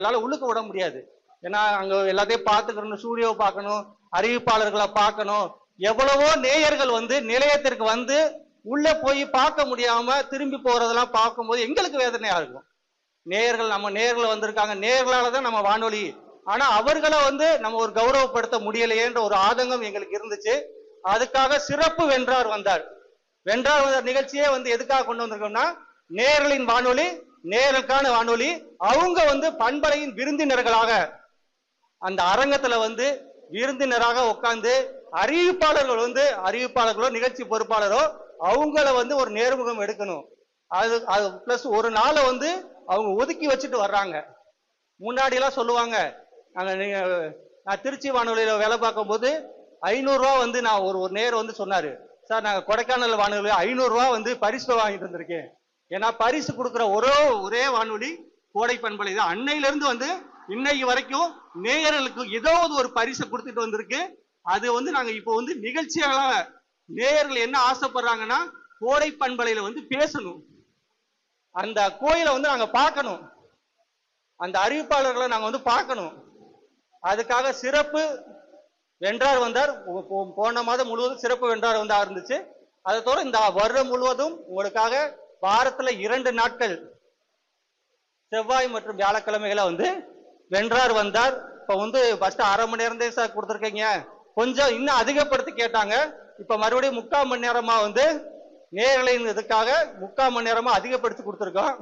எங்களால உள்ளுக்கு விட முடியாது ஏன்னா அங்க எல்லாத்தையும் பார்த்துக்கணும் ஸ்டூடியோ பார்க்கணும் அறிவிப்பாளர்களை பார்க்கணும் எவ்வளவோ நேயர்கள் வந்து நிலையத்திற்கு வந்து உள்ள போய் பார்க்க முடியாம திரும்பி போறதெல்லாம் பார்க்கும்போது எங்களுக்கு வேதனையா இருக்கும் நேயர்கள் நம்ம நேயர்கள் வந்திருக்காங்க நேயர்களால தான் நம்ம வானொலி ஆனா அவர்களை வந்து நம்ம ஒரு கௌரவப்படுத்த முடியலையேன்ற ஒரு ஆதங்கம் எங்களுக்கு இருந்துச்சு அதுக்காக சிறப்பு வென்றார் வந்தார் வென்றார் வந்தார் நிகழ்ச்சியே வந்து எதுக்காக கொண்டு வந்திருக்கோம்னா நேயர்களின் வானொலி நேயர்களுக்கான வானொலி அவங்க வந்து பண்பலையின் விருந்தினர்களாக அந்த அரங்கத்துல வந்து விருந்தினராக உட்கார்ந்து அறிவிப்பாளர்கள் வந்து அறிவிப்பாளர்களோ நிகழ்ச்சி பொறுப்பாளரோ அவங்கள வந்து ஒரு நேர்முகம் எடுக்கணும் அது அது பிளஸ் ஒரு நாளை வந்து அவங்க ஒதுக்கி வச்சுட்டு வர்றாங்க முன்னாடி எல்லாம் சொல்லுவாங்க நாங்க நீங்க நான் திருச்சி வானொலியில வேலை பார்க்கும்போது ஐநூறுரூவா வந்து நான் ஒரு ஒரு நேர் வந்து சொன்னாரு சார் நாங்க கொடைக்கானல் வானொலி ஐநூறுரூவா வந்து பரிசு வாங்கிட்டு வந்திருக்கேன் ஏன்னா பரிசு கொடுக்குற ஒரே ஒரே வானொலி கோடை பண்பலை தான் அன்னையில இருந்து வந்து இன்னைக்கு வரைக்கும் நேயர்களுக்கு ஏதாவது ஒரு பரிசை கொடுத்துட்டு வந்திருக்கு அது வந்து நாங்க இப்போ வந்து நிகழ்ச்சியாக நேயர்கள் என்ன ஆசைப்படுறாங்கன்னா கோடை பண்பலையில வந்து பேசணும் அந்த கோயிலை வந்து நாங்க பார்க்கணும் அந்த அறிவிப்பாளர்களை நாங்க வந்து பார்க்கணும் அதுக்காக சிறப்பு வென்றார் வந்தார் போ- போ- போன மாதம் முழுவதும் சிறப்பு வென்றார் வந்தார் இருந்துச்சு அதை தவிர இந்த வருடம் முழுவதும் உங்களுக்காக வாரத்துல இரண்டு நாட்கள் செவ்வாய் மற்றும் வியாழக்கிழமைகளை வந்து வென்றார் வந்தார் இப்ப வந்து ஃபர்ஸ்ட் அரை மணி நேரம் தான் சார் கொடுத்துருக்கீங்க கொஞ்சம் இன்னும் அதிகப்படுத்தி கேட்டாங்க இப்ப மறுபடியும் முக்கால் மணி நேரமா வந்து நேர்களின் இதுக்காக முக்கால் மணி நேரமா அதிகப்படுத்தி கொடுத்துருக்கோம்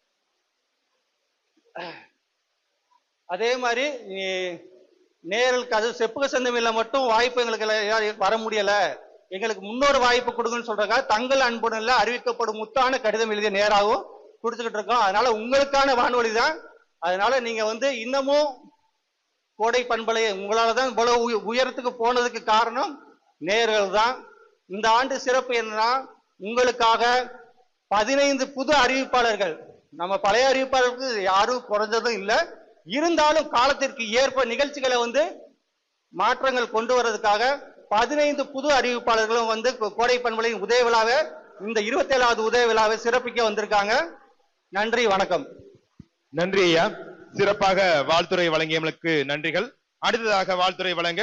அதே மாதிரி நீ- நேர்களுக்கு அது செப்புக சந்தமில்ல மட்டும் வாய்ப்பு எங்களுக்கு எல்லாம் யா- வர முடியல எங்களுக்கு முன்னொரு வாய்ப்பு கொடுங்கன்னு சொல்றாங்க தங்கள் அன்புடன்ல அறிவிக்கப்படும் முத்தான கடிதம் எழுதிய நேராகவும் கொடுத்துக்கிட்டு இருக்கோம் அதனால உங்களுக்கான வானொலி தான் அதனால நீங்க வந்து இன்னமும் கோடை பண்பலை உங்களால தான் இவ்வளவு உய- உயரத்துக்கு போனதுக்கு காரணம் நேர்கள் தான் இந்த ஆண்டு சிறப்பு என்னன்னா உங்களுக்காக பதினைந்து புது அறிவிப்பாளர்கள் நம்ம பழைய அறிவிப்பாளருக்கு யாரும் குறைஞ்சதும் இல்லை இருந்தாலும் காலத்திற்கு ஏற்ப நிகழ்ச்சிகளை வந்து மாற்றங்கள் கொண்டு வர்றதுக்காக பதினைந்து புது அறிவிப்பாளர்களும் வந்து கோ- கோடை பண்பலையின் உதய விழாவை இந்த இருபத்தேழாவது உதய விழாவை சிறப்பிக்க வந்திருக்காங்க நன்றி வணக்கம் நன்றி ஐயா சிறப்பாக வாழ்த்துறை வழங்கியவர்களுக்கு நன்றிகள் அடுத்ததாக வாழ்த்துறை வழங்க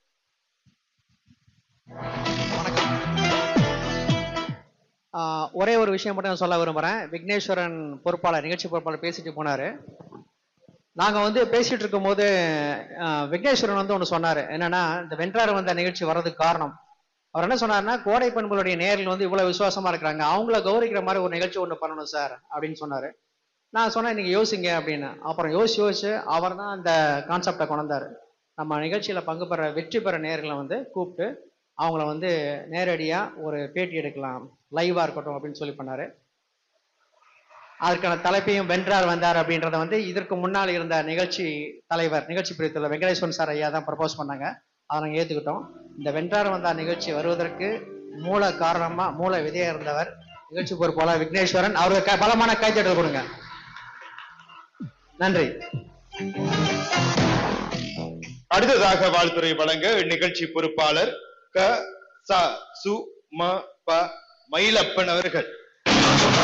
ஆஹ் ஒரே ஒரு விஷயம் மட்டும் நான் சொல்ல விரும்புறேன் விக்னேஸ்வரன் பொறுப்பாளர் நிகழ்ச்சி பொறுப்பாளர் பேசிட்டு போனாரு நாங்க வந்து பேசிட்டு இருக்கும்போது ஆஹ் விக்னேஸ்வரன் வந்து ஒன்று சொன்னாரு என்னன்னா இந்த வென்றார் வந்த நிகழ்ச்சி வர்றதுக்கு காரணம் அவர் என்ன சொன்னாருன்னா கோடை பண்புகளுடைய நேரில் வந்து இவ்வளவு விசுவாசமா இருக்கிறாங்க அவங்கள கௌரவிக்கிற மாதிரி ஒரு நிகழ்ச்சி ஒன்று பண்ணணும் சார் அப்படின்னு சொன்னாரு நான் சொன்னேன் நீங்க யோசிங்க அப்படின்னு அப்புறம் யோசிச்சு யோசிச்சு அவர் தான் அந்த கான்செப்டை கொண்டாரு நம்ம நிகழ்ச்சியில பங்கு பெற வெற்றி பெற நேர்களை வந்து கூப்பிட்டு அவங்கள வந்து நேரடியா ஒரு பேட்டி எடுக்கலாம் லைவா இருக்கட்டும் அப்படின்னு சொல்லி பண்ணாரு அதற்கான தலைப்பையும் வென்றார் வந்தார் அப்படின்றத வந்து இதற்கு முன்னால் இருந்த நிகழ்ச்சி தலைவர் நிகழ்ச்சி பிரிவுல வெங்கடேஸ்வரன் சார் ஐயா தான் ப்ரப்போஸ் பண்ணாங்க அதை நாங்கள் ஏற்றுக்கிட்டோம் இந்த வென்றார் வந்தார் நிகழ்ச்சி வருவதற்கு மூல காரணமா மூல விதையா இருந்தவர் நிகழ்ச்சி பொறுப்பாளர் விக்னேஸ்வரன் அவருக்கு க- பலமான கைத்தட்டல் கொடுங்க நன்றி அடுத்ததாக வாழ்த்துறை வழங்க நிகழ்ச்சி பொறுப்பாளர் க ச சு ம ப மயிலப்பன் அவர்கள்